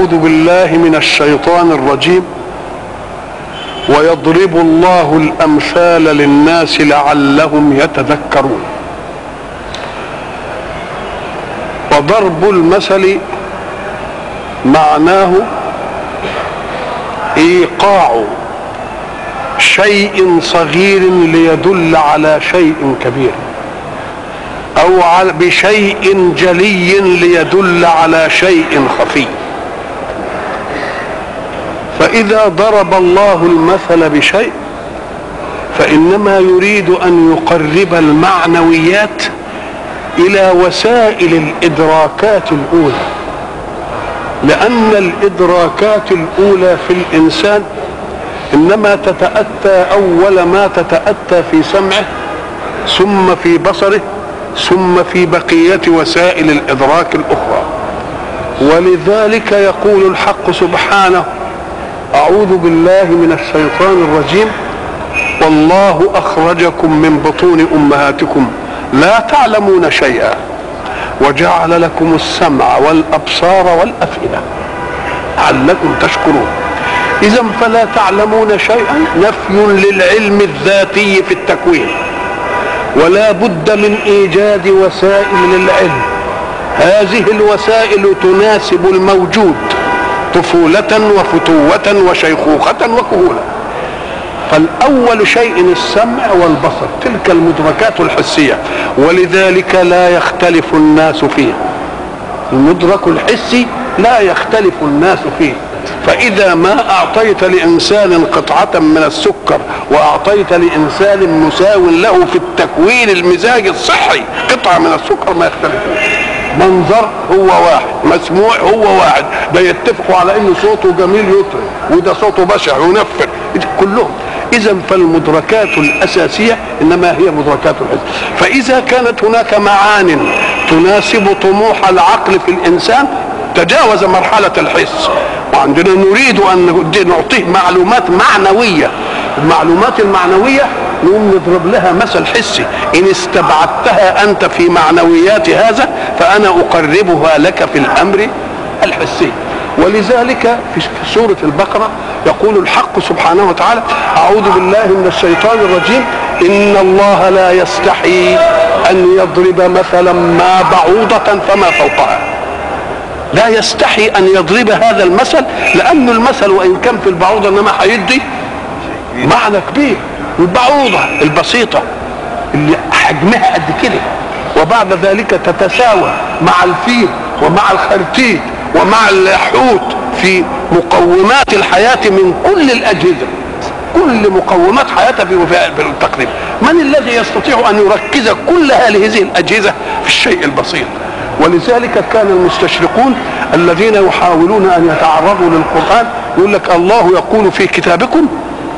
أعوذ بالله من الشيطان الرجيم ويضرب الله الأمثال للناس لعلهم يتذكرون وضرب المثل معناه ايقاع شيء صغير ليدل على شيء كبير او بشيء جلي ليدل على شيء خفي فاذا ضرب الله المثل بشيء فانما يريد ان يقرب المعنويات الى وسائل الادراكات الاولى لان الادراكات الاولى في الانسان انما تتاتى اول ما تتاتى في سمعه ثم في بصره ثم في بقيه وسائل الادراك الاخرى ولذلك يقول الحق سبحانه اعوذ بالله من الشيطان الرجيم والله اخرجكم من بطون امهاتكم لا تعلمون شيئا وجعل لكم السمع والابصار والافئده لعلكم تشكرون اذا فلا تعلمون شيئا نفي للعلم الذاتي في التكوين ولا بد من ايجاد وسائل للعلم هذه الوسائل تناسب الموجود طفولة وفتوة وشيخوخة وكهولة فالأول شيء السمع والبصر تلك المدركات الحسية ولذلك لا يختلف الناس فيه المدرك الحسي لا يختلف الناس فيه فإذا ما أعطيت لإنسان قطعة من السكر وأعطيت لإنسان مساو له في التكوين المزاج الصحي قطعة من السكر ما يختلفون منظر هو واحد مسموع هو واحد ده يتفقوا على ان صوته جميل يطرب وده صوته بشع ينفر كلهم اذا فالمدركات الاساسيه انما هي مدركات الحس فاذا كانت هناك معان تناسب طموح العقل في الانسان تجاوز مرحله الحس وعندنا نريد ان نعطيه معلومات معنويه المعلومات المعنويه نقوم نضرب لها مثل حسي ان استبعدتها انت في معنويات هذا فانا اقربها لك في الامر الحسي ولذلك في سورة البقرة يقول الحق سبحانه وتعالى أعوذ بالله من الشيطان الرجيم إن الله لا يستحي أن يضرب مثلا ما بعوضة فما فوقها لا يستحي أن يضرب هذا المثل لأن المثل وإن كان في البعوضة إنما هيدي معنى كبير البعوضة البسيطة اللي حجمها قد كده وبعد ذلك تتساوى مع الفيل ومع الخرتيت ومع الحوت في مقومات الحياة من كل الأجهزة كل مقومات حياتها بالتقريب من الذي يستطيع أن يركز كل هذه الأجهزة في الشيء البسيط ولذلك كان المستشرقون الذين يحاولون أن يتعرضوا للقرآن يقول لك الله يقول في كتابكم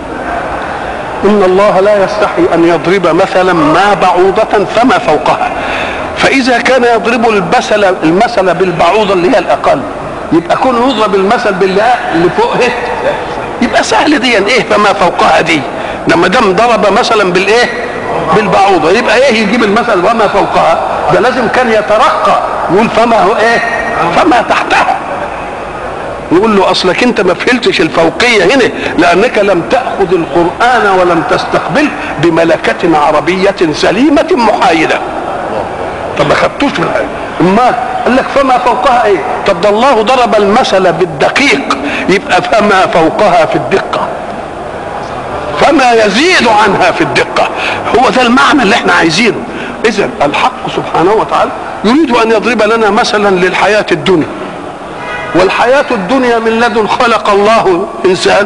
إن الله لا يستحي أن يضرب مثلا ما بعوضة فما فوقها فإذا كان يضرب المثل المثل بالبعوضة اللي هي الأقل يبقى كون يضرب المثل باللي اللي فوقه يبقى سهل دي ايه فما فوقها دي لما دام ضرب مثلا بالايه بالبعوضة يبقى ايه يجيب المثل وما فوقها ده لازم كان يترقى يقول فما هو ايه فما تحتها يقول له اصلك انت ما فهمتش الفوقيه هنا لانك لم تاخذ القران ولم تستقبل بملكه عربيه سليمه محايده طب ما خدتوش من امال قال لك فما فوقها ايه طب ده الله ضرب المثل بالدقيق يبقى فما فوقها في الدقه فما يزيد عنها في الدقه هو ده المعنى اللي احنا عايزينه اذا الحق سبحانه وتعالى يريد ان يضرب لنا مثلا للحياه الدنيا والحياة الدنيا من لدن خلق الله إنسان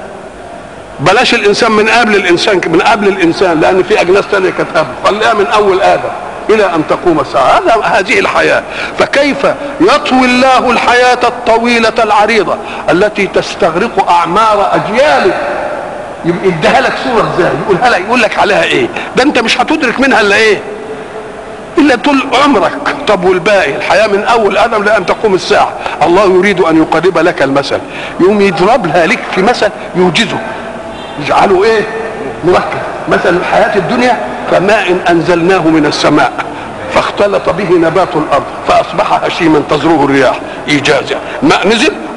بلاش الإنسان من قبل الإنسان من قبل الإنسان لأن في أجناس تانية كانت قبل خليها من أول آدم إلى أن تقوم الساعة هذا هذه الحياة فكيف يطوي الله الحياة الطويلة العريضة التي تستغرق أعمار أجيال يديها لك صورة ازاي يقولها لك يقول لك عليها ايه ده انت مش هتدرك منها الا ايه الا طول عمرك طب والباقي الحياه من اول ادم لان تقوم الساعه الله يريد ان يقرب لك المثل يوم يضرب لها لك في مثل يوجزه يجعله ايه مركب مثل الحياه الدنيا كماء انزلناه من السماء فاختلط به نبات الارض فاصبح هشيما تزروه الرياح ايجازا ماء نزل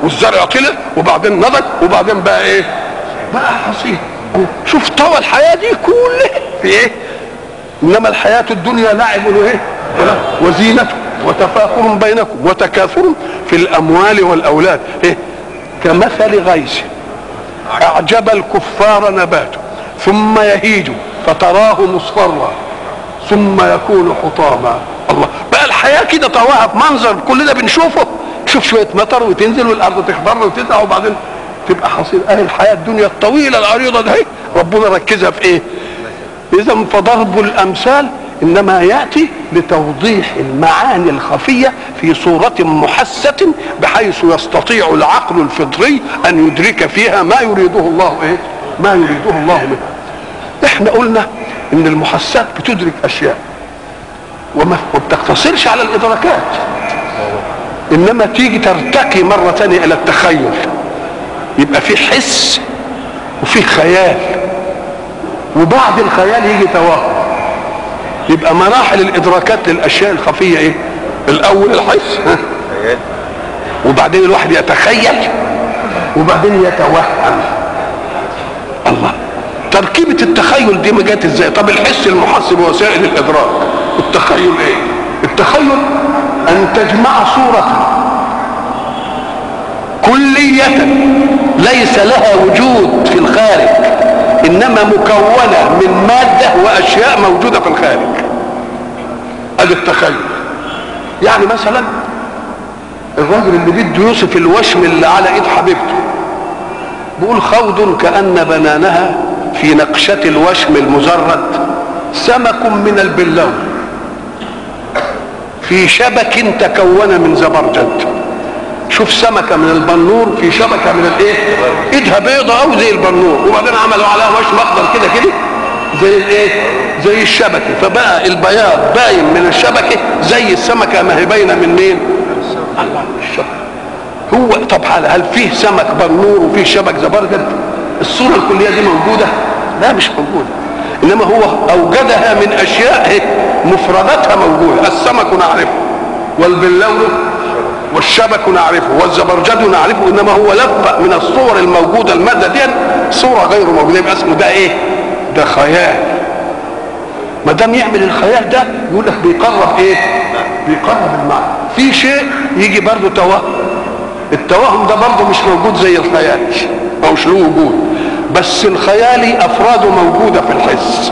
والزرع طلع وبعدين نضج وبعدين بقى ايه بقى حصيد شوف طوى الحياه دي كلها في ايه انما الحياه الدنيا لعب وايه وزينه وتفاخر بينكم وتكاثر في الاموال والاولاد إيه؟ كمثل غيث اعجب الكفار نباته ثم يهيج فتراه مصفرا ثم يكون حطاما الله بقى الحياه كده طواها في منظر كل ده بنشوفه تشوف شويه مطر وتنزل والارض تخضر وتزرع وبعدين تبقى حصيل اهي الحياه الدنيا الطويله العريضه ده ربنا ركزها في ايه اذا فضرب الامثال انما ياتي لتوضيح المعاني الخفيه في صوره محسه بحيث يستطيع العقل الفطري ان يدرك فيها ما يريده الله ايه ما يريده الله منه احنا قلنا ان المحسات بتدرك اشياء وما بتقتصرش على الادراكات انما تيجي ترتقي مره ثانيه الى التخيل يبقى في حس وفي خيال وبعد الخيال يجي توهم يبقى مراحل الادراكات للاشياء الخفيه ايه الاول الحس ها؟ وبعدين الواحد يتخيل وبعدين يتوهم الله تركيبة التخيل دي ما جت ازاي طب الحس المحس بوسائل الادراك التخيل ايه التخيل ان تجمع صورة كلية ليس لها وجود في الخارج انما مكونة من مادة واشياء موجودة في الخارج ادي التخيل يعني مثلا الراجل اللي بده يوصف الوشم اللي على ايد حبيبته بيقول خوض كأن بنانها في نقشة الوشم المزرد سمك من البلو في شبك تكون من زبرجد شوف سمكة من البنور في شبكة من الايه ايدها بيضة او زي البنور وبعدين عملوا عليها وشم اخضر كده كده زي الايه زي الشبكة فبقى البياض باين من الشبكة زي السمكة ما هي باينة من مين الله الشبكة هو طب هل فيه سمك بنور وفيه شبك زبرجد الصورة الكلية دي موجودة لا مش موجودة انما هو اوجدها من اشياء مفرداتها موجودة السمك نعرفه والبلون والشبك نعرفه والزبرجد نعرفه انما هو لف من الصور الموجودة المادة دي صورة غير موجودة يبقى اسمه ده ايه ده خيال ما دام يعمل الخيال ده يقول لك بيقرب ايه بيقرب المعنى في شيء يجي برضه توهم التوهم ده برضه مش موجود زي الخيال او مش له وجود بس الخيالي افراده موجوده في الحس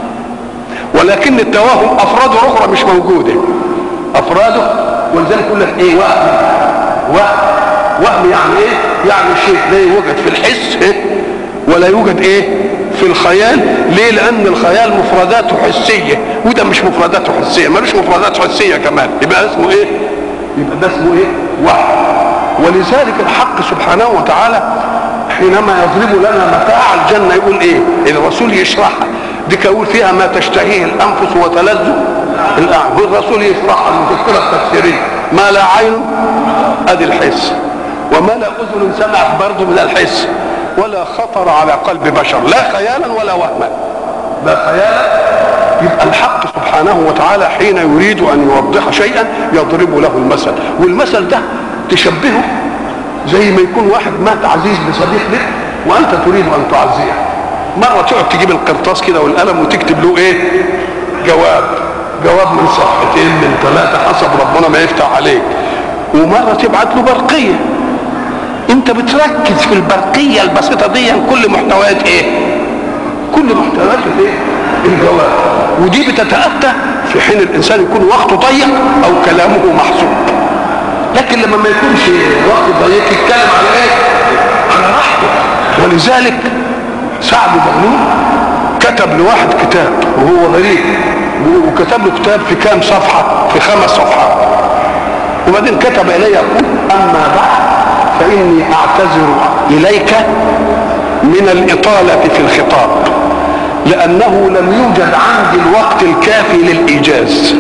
ولكن التوهم افراده اخرى مش موجوده افراده ولذلك يقول لك ايه وهم وهم وهم يعني ايه يعني شيء لا يوجد في الحس إيه؟ ولا يوجد ايه في الخيال ليه لان الخيال مفرداته حسيه وده مش مفرداته حسيه ملوش مفردات حسيه كمان يبقى اسمه ايه يبقى ده اسمه ايه وهم ولذلك الحق سبحانه وتعالى حينما يضرب لنا متاع الجنة يقول ايه الرسول يشرحها دي يقول فيها ما تشتهيه الانفس وتلذ الاعين والرسول يشرحها المفكرة التفسيرية ما لا عين ادي الحس وما لا اذن سمعت برضه من الحس ولا خطر على قلب بشر لا خيالا ولا وهما لا خيالا يبقى الحق سبحانه وتعالى حين يريد ان يوضح شيئا يضرب له المثل والمثل ده تشبهه زي ما يكون واحد مات عزيز لصديق لك وانت تريد ان تعزيه مره تقعد تجيب القرطاس كده والقلم وتكتب له ايه جواب جواب من صفحتين من ثلاثه حسب ربنا ما يفتح عليك ومره تبعت له برقيه انت بتركز في البرقيه البسيطه دي كل محتويات ايه كل محتويات ايه الجواب ودي بتتاتى في حين الانسان يكون وقته ضيق او كلامه محسوب لكن لما ما يكونش وقت ضيق يتكلم على ايه على راحته ولذلك سعد بغلول كتب لواحد كتاب وهو غريب وكتب له كتاب في كام صفحة في خمس صفحات وبعدين كتب إلي يقول أما بعد فإني أعتذر إليك من الإطالة في الخطاب لأنه لم يوجد عندي الوقت الكافي للإيجاز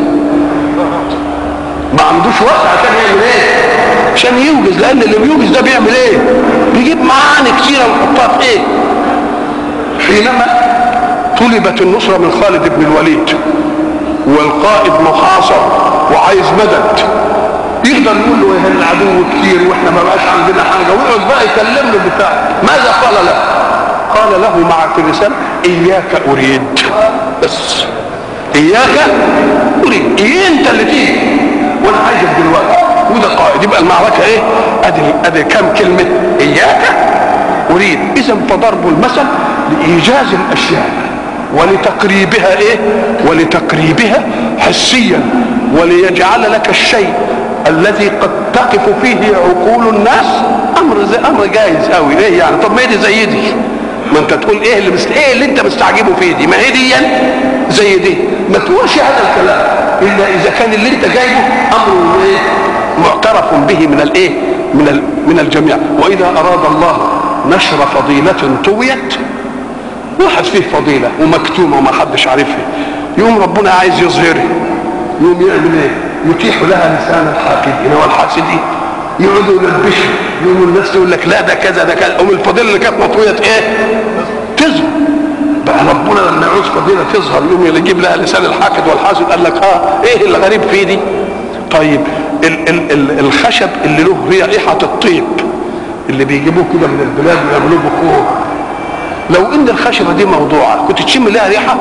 ما عندوش وقت عشان يعمل ايه عشان يوجز لان اللي بيوجز ده بيعمل ايه بيجيب معاني كتيره ويحطها في ايه حينما طلبت النصره من خالد بن الوليد والقائد محاصر وعايز مدد يقدر يقول له ايه العدو كتير واحنا ما بقاش عندنا حاجه ويقعد بقى يكلم له بتاع ماذا قال له؟ قال له مع في الرساله اياك اريد بس اياك اريد إيه انت اللي تيجي وانا عايزك دلوقتي وده قائد يبقى المعركه ايه؟ ادي ادي كم كلمه اياك اريد اذا فضرب المثل لايجاز الاشياء ولتقريبها ايه ولتقريبها حسيا وليجعل لك الشيء الذي قد تقف فيه عقول الناس امر زي امر جايز قوي ايه يعني طب ما هي دي زي دي ما انت تقول ايه اللي مست... ايه اللي انت مستعجبه فيه دي ما هي دي زي دي ما تقولش هذا الكلام الا اذا كان اللي انت جايبه امر ايه معترف به من الايه من ال... من الجميع واذا اراد الله نشر فضيله طويت واحد فيه فضيله ومكتومه وما حدش عارفها يقوم ربنا عايز يظهرها يقوم يعمل ايه يتيح لها لسان الحاقدين والحاسدين يقعدوا يلبشوا يقوموا الناس تقول لك لا ده كذا ده كذا ام الفضيله اللي كانت مطويه ايه تظهر بقى ربنا لما يعوز فضيله تظهر يقوم يجيب لها لسان الحاقد والحاسد قال لك اه ايه اللي غريب فيه دي طيب ال ال ال الخشب اللي له ريحه الطيب اللي بيجيبوه كده من البلاد ويعملوه بخور لو ان الخشبه دي موضوعه كنت تشم لها ريحه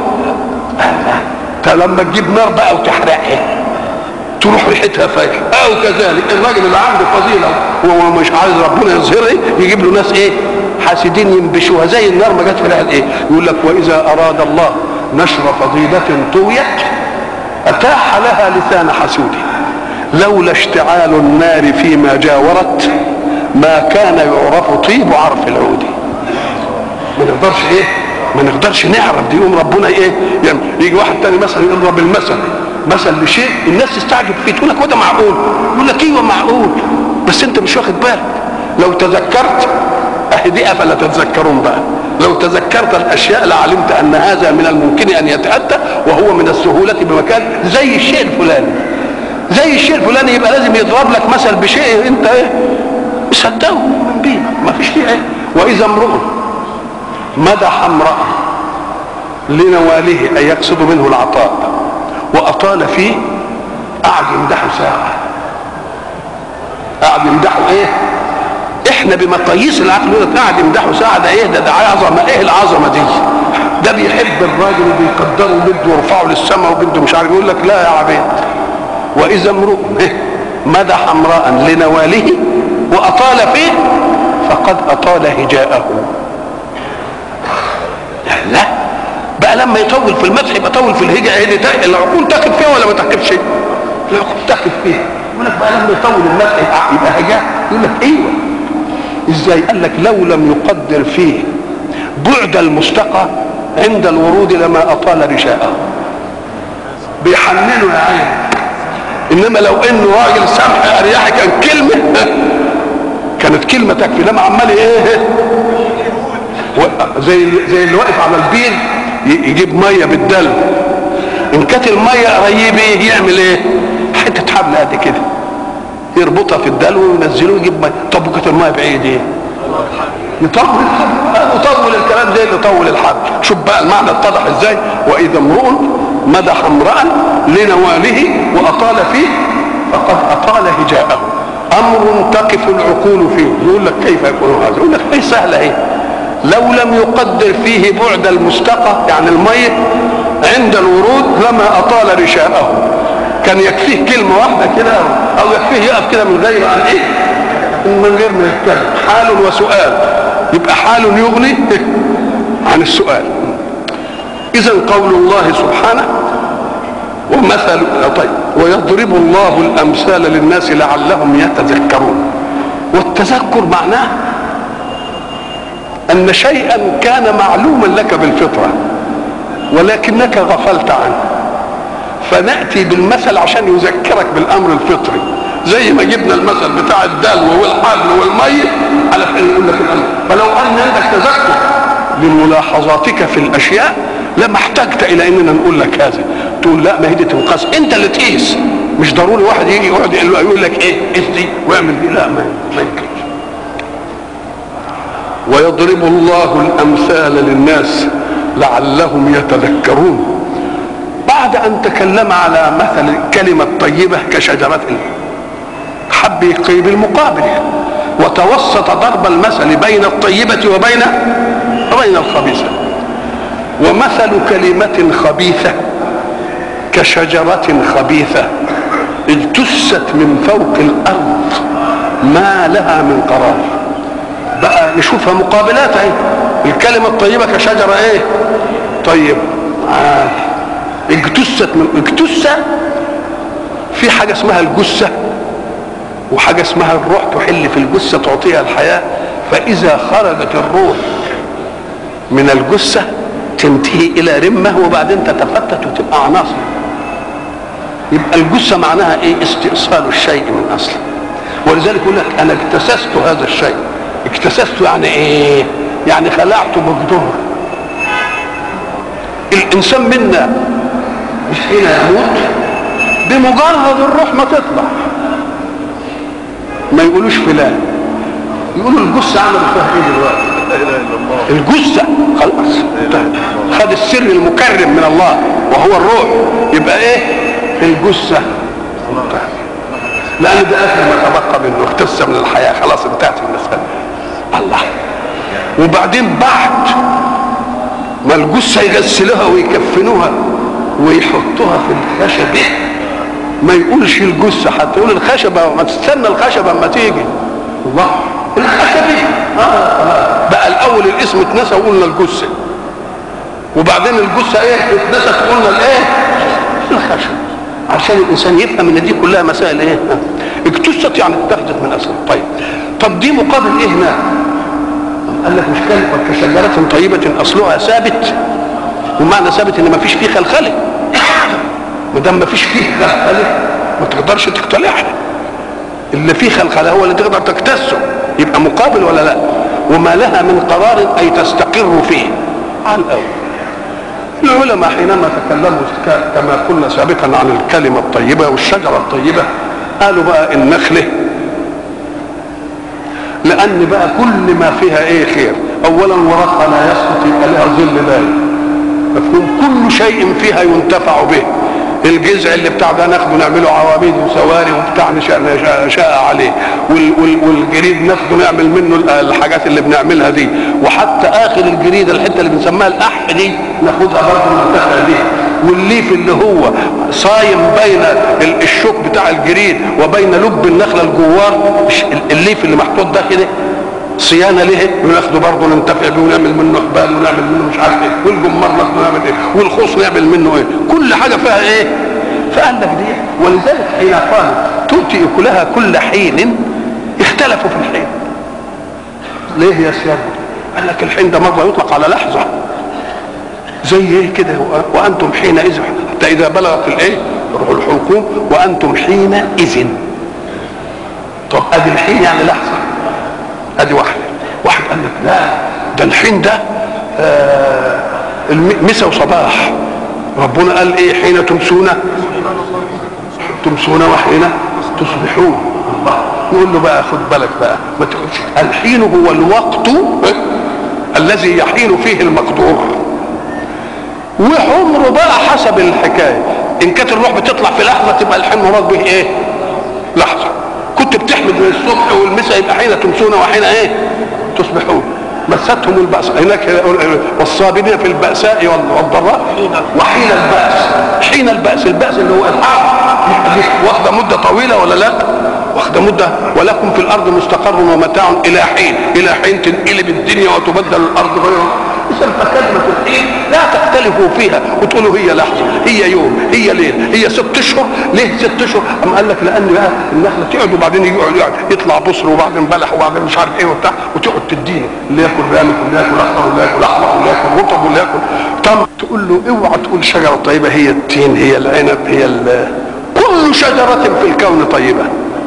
لا لما تجيب نار بقى وتحرقها تروح ريحتها فايحه او كذلك الراجل اللي عنده فضيله وهو مش عايز ربنا يظهرها يجيب له ناس ايه حاسدين ينبشوها زي النار ما جت في ريحه ايه يقول لك واذا اراد الله نشر فضيله طويت اتاح لها لسان حسود لولا اشتعال النار فيما جاورت ما كان يعرف طيب عرف العود ما نقدرش ايه ما نقدرش نعرف دي يقوم ربنا ايه يعني يجي واحد تاني مثلا يضرب المثل مثل لشيء الناس تستعجب فيه تقول لك وده معقول يقول لك ايوه معقول بس انت مش واخد بالك لو تذكرت اهدئ فلا تتذكرون بقى لو تذكرت الاشياء لعلمت ان هذا من الممكن ان يتاتى وهو من السهوله بمكان زي الشيء الفلاني زي الشيء الفلاني يبقى لازم يضرب لك مثل بشيء انت ايه مصدقه من بيه ما فيش فيه ايه واذا امرؤ مدح امرأ لنواله أن يقصد منه العطاء وأطال فيه قعد يمدحه ساعة قعد يمدحه إيه؟ إحنا بمقاييس العقل يقول قعد يمدحه ساعة ده إيه ده ده عظمة إيه العظمة دي؟ ده بيحب الراجل وبيقدره وبده يرفعه للسماء وبده مش عارف يقول لك لا يا عبيد وإذا امرؤ مدح امرأ لنواله وأطال فيه فقد أطال هجاءه لا بقى لما يطول في المدح يبقى طول في الهجة هي دي العقول تقف فيها ولا ما تقفش العقول تقف فيها يقول لك بقى لما يطول المدح يبقى هجاء يقول لك ايوه ازاي قال لك لو لم يقدر فيه بعد المستقى عند الورود لما اطال رشاءه بيحننه يا عين انما لو انه راجل سمح اريحي كان كلمه كانت كلمه تكفي لما عمال ايه زي زي اللي واقف على البير يجيب ميه بالدلو ان كانت الميه قريبه يعمل ايه حته حبل قد كده يربطها في الدلو وينزلوه يجيب ميه طب وكانت الميه بعيد ايه يطول الحبل يطول الكلام زي اللي طول الحبل شوف بقى المعنى اتضح ازاي واذا امرؤ مدح امرا لنواله واطال فيه فقد اطال هجاءه امر تقف العقول فيه يقول لك كيف يكون هذا يقول لك ايه سهله ايه لو لم يقدر فيه بعد المستقى يعني المية عند الورود لما أطال رشاءه كان يكفيه كلمة واحدة كده أو يكفيه يقف كده من غير عن إيه من غير ما يتكلم حال وسؤال يبقى حال يغني عن السؤال إذا قول الله سبحانه ومثل طيب ويضرب الله الأمثال للناس لعلهم يتذكرون والتذكر معناه أن شيئا كان معلوما لك بالفطرة ولكنك غفلت عنه فنأتي بالمثل عشان يذكرك بالأمر الفطري زي ما جبنا المثل بتاع الدلو والحبل والميت على ان يقول لك الامر فلو ان عندك تذكر لملاحظاتك في الاشياء لما احتجت الى اننا نقول لك هذا تقول لا ما هي دي تنقص انت اللي تقيس مش ضروري واحد يجي يقعد يقول لك ايه قيس دي واعمل دي لا ما ما يمكنش ويضرب الله الامثال للناس لعلهم بيقيم المقابل وتوسط ضرب المثل بين الطيبة وبين وبين الخبيثة ومثل كلمة خبيثة كشجرة خبيثة اجتثت من فوق الأرض ما لها من قرار بقى نشوفها مقابلات اهي الكلمة الطيبة كشجرة ايه طيب عادي اجتثت من اجتثة في حاجة اسمها الجثة وحاجة اسمها الروح تحل في الجثة تعطيها الحياة فإذا خرجت الروح من الجثة تنتهي إلى رمة وبعدين تتفتت وتبقى عناصر يبقى الجثة معناها إيه؟ استئصال الشيء من أصله ولذلك يقول لك أنا اكتسست هذا الشيء اكتسست يعني إيه؟ يعني خلعته بجذور الإنسان منا مش حين يموت بمجرد الروح ما تطلع ما يقولوش فلان يقولوا الجثة عملوا فيها ايه دلوقتي لا اله الا الله الجثة خلاص انتهت. خد السر المكرم من الله وهو الروح يبقى ايه الجثة انتهت. لأن ده آخر ما تبقى منه اختص من الحياة خلاص انتهت المسألة الله وبعدين بعد ما الجثة يغسلوها ويكفنوها ويحطوها في الخشبة ما يقولش الجثة حتى يقول الخشبة ما تستنى الخشبة اما تيجي الله الخشبة آه آه. بقى الأول الاسم اتنسى وقلنا الجثة وبعدين الجثة ايه اتنست قلنا الايه الخشب عشان الانسان يفهم ان دي كلها مسائل ايه اكتست يعني اتخذت من اصل طيب طب دي مقابل ايه هنا قال لك مش كان كشجرة طيبة اصلها ثابت ومعنى ثابت ان ما فيش فيه خلخله ما دام ما فيش فيه خلخله ما تقدرش تقتلعها اللي فيه خلخله هو اللي تقدر تكتسه يبقى مقابل ولا لا وما لها من قرار اي تستقر فيه على الاول العلماء حينما تكلموا ك- كما قلنا سابقا عن الكلمة الطيبة والشجرة الطيبة قالوا بقى النخلة لأن بقى كل ما فيها إيه خير أولا ورقها لا يسقط يبقى لها ظل دايم مفهوم كل شيء فيها ينتفع به الجذع اللي بتاع ده ناخده نعمله عواميد وسواري وبتاع نشاء نشاء- شاء عليه وال وال والجريد ناخده نعمل منه ال- الحاجات اللي بنعملها دي وحتى اخر الجريد الحته اللي بنسميها الاح دي ناخدها برضه ننتفع بيها والليف اللي هو صايم بين ال- الشوك بتاع الجريد وبين لب النخله الجوار الش- الليف اللي محطوط ده كده صيانه ليه وناخده برضه ننتفع بيه ونعمل منه حبال ونعمل منه مش عارف ايه والجمار ناخده نعمل ايه والخوص نعمل منه ايه كل حاجه فيها ايه فقال لك دي ولذلك حين قال تؤتي اكلها كل حين اختلفوا في الحين ليه يا سيادة قال لك الحين ده مره يطلق على لحظه زي ايه كده و- وانتم حينئذ حتى اذا بلغت الايه روح الحلقوم وانتم حينئذ طب ادي الحين يعني لحظه ادي واحده واحد قال لك لا ده الحين ده آه الم- مسا وصباح ربنا قال ايه حين تمسون تمسون وحين تصبحون الله يقول له بقى خد بالك بقى ما تقولش الحين هو الوقت الذي يحين فيه المقدور وعمره بقى حسب الحكايه ان كانت الروح بتطلع في لحظه تبقى الحين مراد به ايه لحظه كنت بتحمد من الصبح والمساء يبقى حين تمسون وحين ايه تصبحون مستهم البأس هناك يقول والصابرين في البأساء وال- والضراء وحين البأس حين البأس البأس اللي هو الحرب دي واخدة مدة طويلة ولا لا واخدة مدة ولكم في الأرض مستقر ومتاع إلى حين إلى حين تنقلب الدنيا وتبدل الأرض غيرها إذا فكلمة الحين لا تختلفوا فيها وتقولوا هي لحظة هي يوم هي ليل هي ست أشهر ليه ست أشهر أم قال لك لأن بقى النخلة تقعد وبعدين يقعد يقعد يطلع بصر وبعدين بلح وبعدين مش عارف إيه وبتاع وتقعد تدينه اللي ياكل رامك واللي ياكل أخضر واللي ياكل أحمر واللي ياكل رطب واللي ياكل تمر تقول له اوعى تقول شجرة طيبة هي التين هي العنب هي ال- كل شجرة في الكون طيبة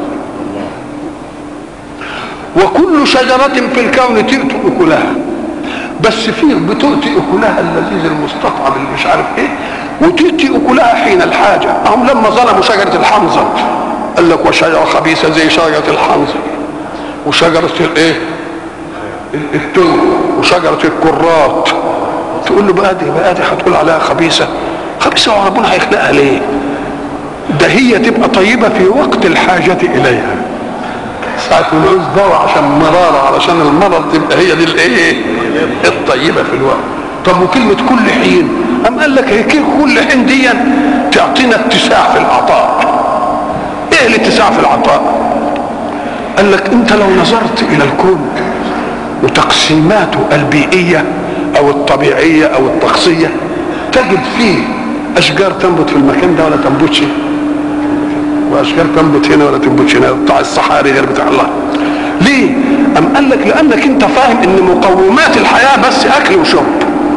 وكل شجرة في الكون تؤتي أكلها بس في بتؤتي أكلها اللذيذ المستطعم اللي مش عارف إيه وتؤتي أكلها حين الحاجة هم لما ظلموا شجرة الحنظل قال لك وشجرة خبيثة زي شجرة الحنظل وشجرة الإيه؟ التوم وشجرة الكرات تقول له بقى دي بقى دي هتقول عليها خبيثة خبيثة وربنا هيخلقها ليه؟ ده هي تبقى طيبة في وقت الحاجة إليها ساعة ما نعوز دواء عشان مرارة علشان المرض تبقى هي دي الايه الطيبة في الوقت طب وكلمة كل حين أم قال لك هي كل حين دي تعطينا اتساع في العطاء ايه الاتساع في العطاء قال لك انت لو نظرت الى الكون وتقسيماته البيئية او الطبيعية او الطقسية تجد فيه اشجار تنبت في المكان ده ولا تنبتش واشجار تنبت هنا ولا تنبتش هنا بتاع الصحاري غير بتاع الله ليه ام قال لك لانك انت فاهم ان مقومات الحياة بس اكل وشرب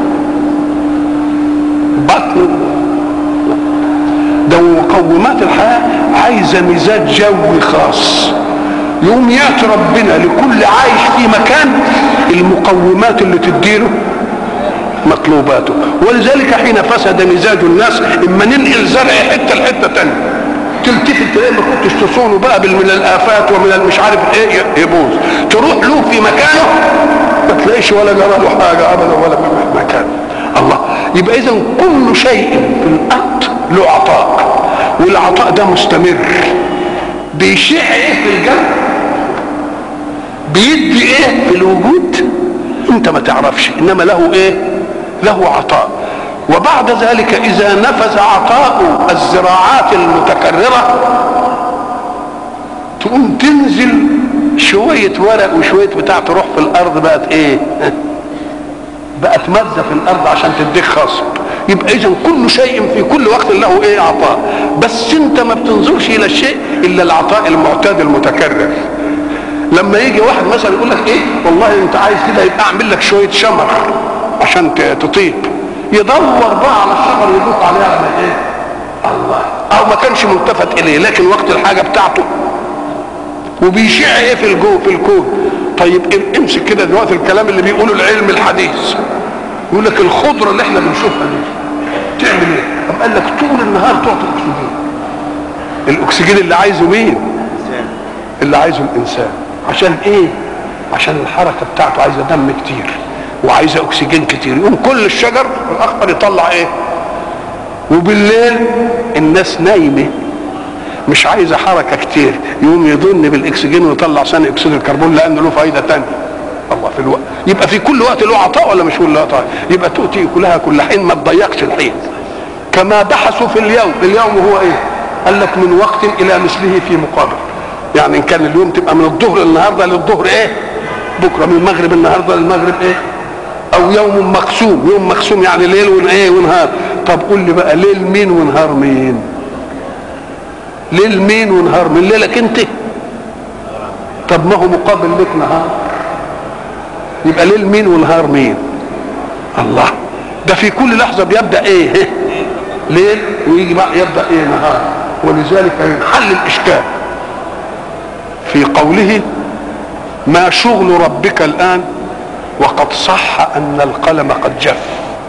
بطن ده مقومات الحياة عايزة مزاج جوي خاص يقوم ياتي ربنا لكل عايش في مكان المقومات اللي تديله مطلوباته ولذلك حين فسد مزاج الناس اما ننقل زرع حته لحته تانية تلتفت تلاقي ما كنتش تصونه بقى من الافات ومن المش عارف ايه يبوظ تروح له في مكانه ما تلاقيش ولا جرى له حاجه ابدا ولا في مكان الله يبقى اذا كل شيء في الارض له عطاء والعطاء ده مستمر بيشع ايه في الجو بيدي ايه في الوجود انت ما تعرفش انما له ايه له عطاء وبعد ذلك اذا نفذ عطاء الزراعات المتكررة تقوم تنزل شوية ورق وشوية بتاع تروح في الارض بقت ايه بقت مادة في الارض عشان تديك خصب يبقى اذا كل شيء في كل وقت له ايه عطاء بس انت ما بتنظرش الى الشيء الا العطاء المعتاد المتكرر لما يجي واحد مثلا يقول لك ايه والله انت عايز كده يبقى اعمل لك شويه شمر عشان تطيب يدور بقى على الشجر يدوق عليه على ايه الله او ما كانش ملتفت اليه لكن وقت الحاجه بتاعته وبيشع ايه في الجو في الكون طيب امسك كده دلوقتي الكلام اللي بيقوله العلم الحديث يقول لك الخضره اللي احنا بنشوفها دي تعمل ايه؟ طب قال لك طول النهار تعطي اكسجين الاكسجين اللي عايزه مين؟ اللي عايزه الانسان عشان ايه؟ عشان الحركه بتاعته عايزه دم كتير وعايزه اكسجين كتير يقوم كل الشجر الاخضر يطلع ايه؟ وبالليل الناس نايمه مش عايزه حركه كتير يقوم يضن بالاكسجين ويطلع ثاني اكسيد الكربون لانه له فايده ثانيه الله في الوقت يبقى في كل وقت له عطاء ولا مش كل عطاء يبقى تؤتي كلها كل حين ما تضيقش الحين كما بحثوا في اليوم اليوم هو ايه قال لك من وقت الى مثله في مقابل يعني ان كان اليوم تبقى من الظهر النهارده للظهر ايه بكره من المغرب النهارده للمغرب ايه او يوم مقسوم يوم مقسوم يعني ليل وايه ونهار طب قول لي بقى ليل مين ونهار مين ليل مين ونهار مين ليلك انت طب ما هو مقابل لك نهار يبقى ليل مين ونهار مين الله ده في كل لحظه بيبدا ايه ليل ويجي بقى يبدا ايه نهار ولذلك ينحل الاشكال في قوله ما شغل ربك الان وقد صح ان القلم قد جف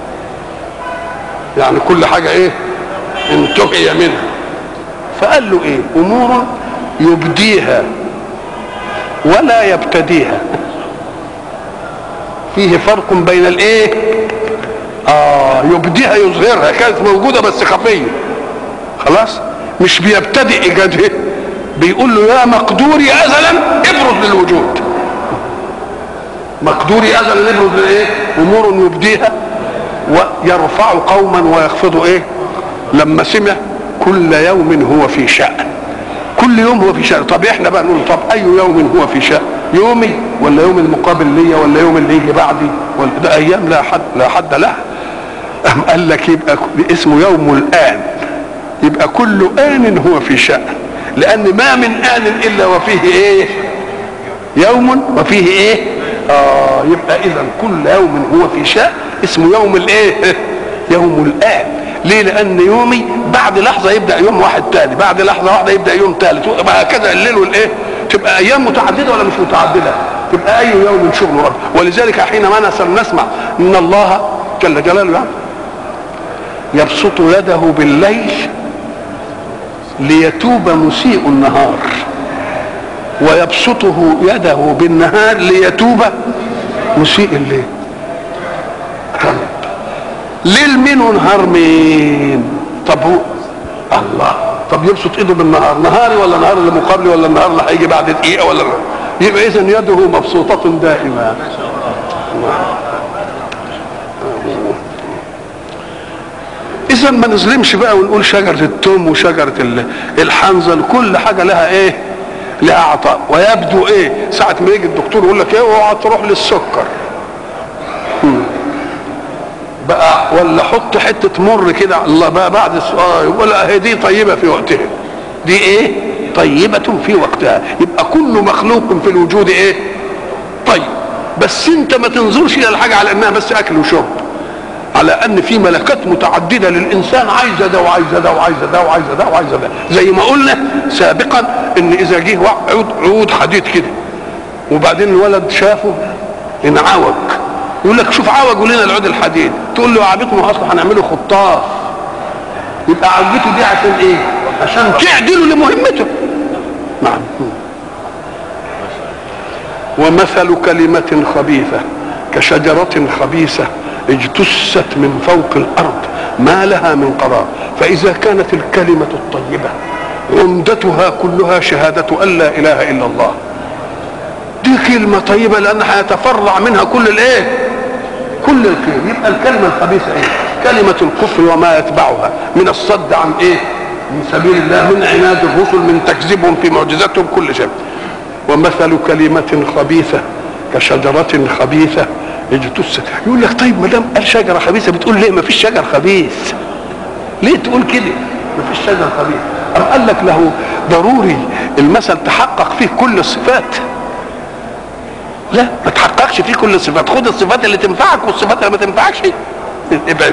يعني كل حاجه ايه انتهي منها فقال له ايه امور يبديها ولا يبتديها فيه فرق بين الايه اه يبديها يظهرها كانت موجوده بس خفيه خلاص مش بيبتدئ ايجادها بيقول له يا مقدوري ازلا ابرز للوجود مقدوري ازلا ابرز لايه امور يبديها ويرفع قوما ويخفض ايه لما سمع كل يوم هو في شأن كل يوم هو في شأن طب احنا بقى نقول طب اي يوم هو في شأن يومي ولا يوم المقابل ليا ولا يوم اللي يجي بعدي ولا ده ايام لا حد لا حد لها أم قال لك يبقى اسمه يوم الان يبقى كل آن هو في شأن لأن ما من آن إلا وفيه إيه يوم وفيه إيه آه يبقى إذا كل يوم هو في شأن اسمه يوم الإيه يوم الآن ليه لأن يومي بعد لحظة يبدأ يوم واحد تاني بعد لحظة واحدة يبدأ يوم ثالث وهكذا الليل والإيه تبقى أيام متعددة ولا مش متعددة تبقى أي يوم شغل رب ولذلك حينما نسمع إن الله جل جلاله يعني يبسط يده بالليل ليتوب مسيء النهار ويبسطه يده بالنهار ليتوب مسيء الليل طب ليل مين ونهار مين طب هو الله طب يبسط ايده بالنهار نهاري ولا نهار اللي مقابلي ولا النهار اللي هيجي بعد دقيقه ولا يبقى اذا يده مبسوطه دائما اذا ما نظلمش بقى ونقول شجره التوم وشجره ال- الحنظل كل حاجه لها ايه لها عطاء ويبدو ايه ساعه ما يجي الدكتور يقول لك ايه اوعى تروح للسكر مم. بقى ولا حط حته مر كده الله بقى بعد السؤال يقول لا هي دي طيبه في وقتها دي ايه طيبه في وقتها يبقى كل مخلوق في الوجود ايه طيب بس انت ما تنظرش الى الحاجه على انها بس اكل وشرب على ان في ملكات متعدده للانسان عايزه ده وعايزه ده وعايزه ده وعايزه ده وعايزه ده زي ما قلنا سابقا ان اذا جه وع- عود عود حديد كده وبعدين الولد شافه انعوج يقول لك شوف عوجوا لنا العود الحديد تقول له يا عبيط ما هو اصلا هنعمله خطاف يبقى عوجته دي عشان ايه؟ عشان تعدله لمهمته نعم ومثل كلمة خبيثة كشجرة خبيثة اجتثت من فوق الأرض ما لها من قرار فإذا كانت الكلمة الطيبة عمدتها كلها شهادة أن لا إله إلا الله دي كلمة طيبة لأنها يتفرع منها كل الإيه؟ كل الخير يبقى الكلمة الخبيثة إيه؟ كلمة الكفر وما يتبعها من الصد عن إيه؟ من سبيل الله من عناد الرسل من تكذيبهم في معجزاتهم كل شيء ومثل كلمة خبيثة كشجرة خبيثة اجتثت يقول لك طيب ما دام قال شجرة خبيثة بتقول ليه ما فيش شجر خبيث ليه تقول كده ما فيش شجر خبيث أم قال لك له ضروري المثل تحقق فيه كل الصفات لا ما تحققش فيه كل الصفات خد الصفات اللي تنفعك والصفات اللي ما تنفعكش ابعد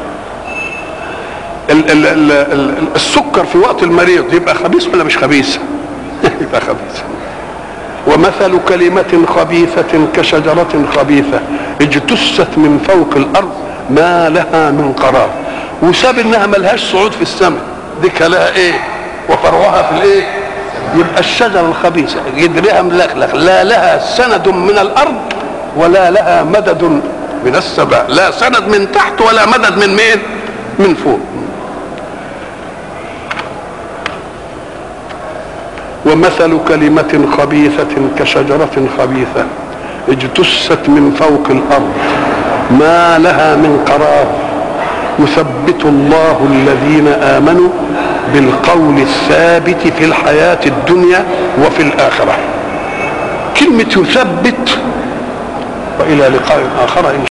ال ال ال ال السكر في وقت المريض يبقى خبيث ولا مش خبيث يبقى خبيث ومثل كلمة خبيثة كشجرة خبيثة اجتثت من فوق الأرض ما لها من قرار وساب انها ملهاش صعود في السماء دي لها ايه وفرعها في الايه يبقى الشجرة الخبيثة جدرها ملخلخ لا لها سند من الأرض ولا لها مدد من السماء لا سند من تحت ولا مدد من مين من فوق ومثل كلمة خبيثة كشجرة خبيثة اجتثت من فوق الأرض ما لها من قرار يثبت الله الذين آمنوا بالقول الثابت في الحياة الدنيا وفي الآخرة كلمة يثبت وإلى لقاء آخر إن